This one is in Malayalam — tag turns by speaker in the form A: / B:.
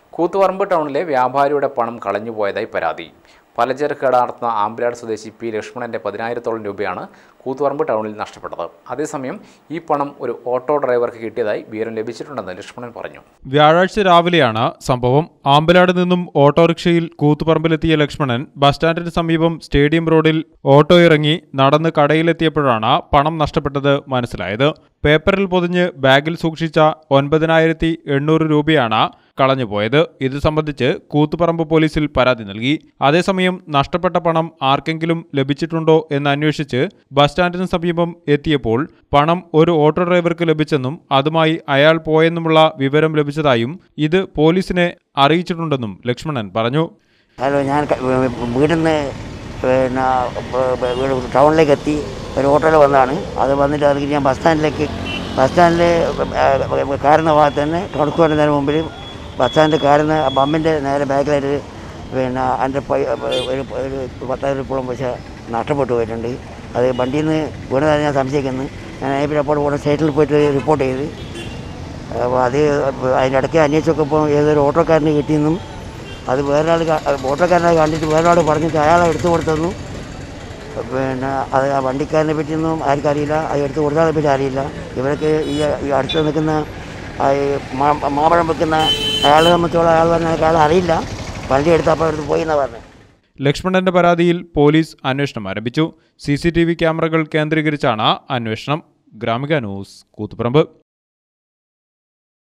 A: കൂത്തുപറമ്പ് ടൗണിലെ വ്യാപാരിയുടെ പണം കളഞ്ഞുപോയതായി പരാതി പലചരക്ക് കട നടത്തുന്ന ആമ്പിലാട് സ്വദേശി പി ലക്ഷ്മണന്റെ പതിനായിരത്തോളം രൂപയാണ് കൂത്തുപറമ്പ് ടൗണിൽ നഷ്ടപ്പെട്ടത് അതേസമയം ഈ പണം ഒരു ഓട്ടോ ഡ്രൈവർക്ക് കിട്ടിയതായി വിവരം ലഭിച്ചിട്ടുണ്ടെന്ന് ലക്ഷ്മണൻ പറഞ്ഞു
B: വ്യാഴാഴ്ച രാവിലെയാണ് സംഭവം ആമ്പലാട് നിന്നും ഓട്ടോറിക്ഷയിൽ കൂത്തുപറമ്പിലെത്തിയ ലക്ഷ്മണൻ ബസ് സ്റ്റാൻഡിന് സമീപം സ്റ്റേഡിയം റോഡിൽ ഓട്ടോ ഇറങ്ങി നടന്ന് കടയിലെത്തിയപ്പോഴാണ് പണം നഷ്ടപ്പെട്ടത് മനസ്സിലായത് പേപ്പറിൽ പൊതിഞ്ഞ് ബാഗിൽ സൂക്ഷിച്ച ഒൻപതിനായിരത്തി എണ്ണൂറ് രൂപയാണ് കളഞ്ഞുപോയത് ഇത് സംബന്ധിച്ച് കൂത്തുപറമ്പ് പോലീസിൽ പരാതി നൽകി അതേസമയം നഷ്ടപ്പെട്ട പണം ആർക്കെങ്കിലും ലഭിച്ചിട്ടുണ്ടോ എന്ന് അന്വേഷിച്ച് ബസ് സ്റ്റാൻഡിന് സമീപം എത്തിയപ്പോൾ പണം ഒരു ഓട്ടോ ഡ്രൈവർക്ക് ലഭിച്ചെന്നും അതുമായി അയാൾ പോയെന്നുമുള്ള വിവരം ലഭിച്ചതായും ഇത് പോലീസിനെ അറിയിച്ചിട്ടുണ്ടെന്നും ലക്ഷ്മണൻ പറഞ്ഞു
C: ഹലോ ഞാൻ ക- വീ- വീട്ടിൽ നിന്ന് പിന്നെ ബ- ബ- വീട് ടൗണിലേക്ക് എത്തി ഒരു ഓട്ടോയിൽ വന്നതാണ് അത് വന്നിട്ട് അത് ഞാൻ ബസ് സ്റ്റാൻഡിലേക്ക് ബസ് സ്റ്റാൻഡിൽ കാരുന്ന ഭാഗത്ത് തന്നെ ടൗണിക്ക് വരുന്നതിന് മുമ്പിൽ ബസ് സ്റ്റാൻഡിൽ കാരുന്ന ബമ്മിൻ്റെ നേരെ ബാക്കിലായിട്ട് പിന്നെ എൻ്റെ പൈ ഒരു ഒരു പത്തായിരം രൂപയോളം പൈസ നഷ്ടപ്പെട്ടു പോയിട്ടുണ്ട് അത് വണ്ടിയിൽ നിന്ന് വീണതാണ് ഞാൻ സംശയിക്കുന്നു ഞാൻ പിന്നെ അപ്പോൾ ഉടനെ സ്റ്റേഷനിൽ പോയിട്ട് റിപ്പോർട്ട് ചെയ്ത് അപ്പോൾ അത് അതിൻ്റെ ഇടയ്ക്ക് അന്വേഷിച്ചൊക്കെ ഇപ്പോൾ ഏതൊരു ഓട്ടോക്കാരന് കിട്ടിയെന്നും അത് വേറൊരാൾ ഓട്ടോക്കാരനെ കണ്ടിട്ട് വേറൊരാൾ പറഞ്ഞിട്ട് അയാളെ എടുത്തു കൊടുത്തെന്നും പിന്നെ അത് ആ വണ്ടിക്കാരനെ പറ്റിയൊന്നും ആർക്കും അറിയില്ല അത് എടുത്തു കൊടുത്താളെ പറ്റി അറിയില്ല ഇവരൊക്കെ ഈ ഈ അടുത്ത് നിൽക്കുന്ന ആ ഈ മാ- മാമ്പഴം വെക്കുന്ന അയാളെ സംബന്ധിച്ചോളം അയാൾ പറഞ്ഞ അയാൾ അറിയില്ല വണ്ടി എടുത്തപ്പോൾ എടുത്ത് പോയി എന്നാണ് പറഞ്ഞത്
B: ലക്ഷ്മണന്റെ പരാതിയിൽ പോലീസ് അന്വേഷണം ആരംഭിച്ചു സി ക്യാമറകൾ കേന്ദ്രീകരിച്ചാണ് അന്വേഷണം ഗ്രാമിക ന്യൂസ് കൂത്തുപറമ്പ്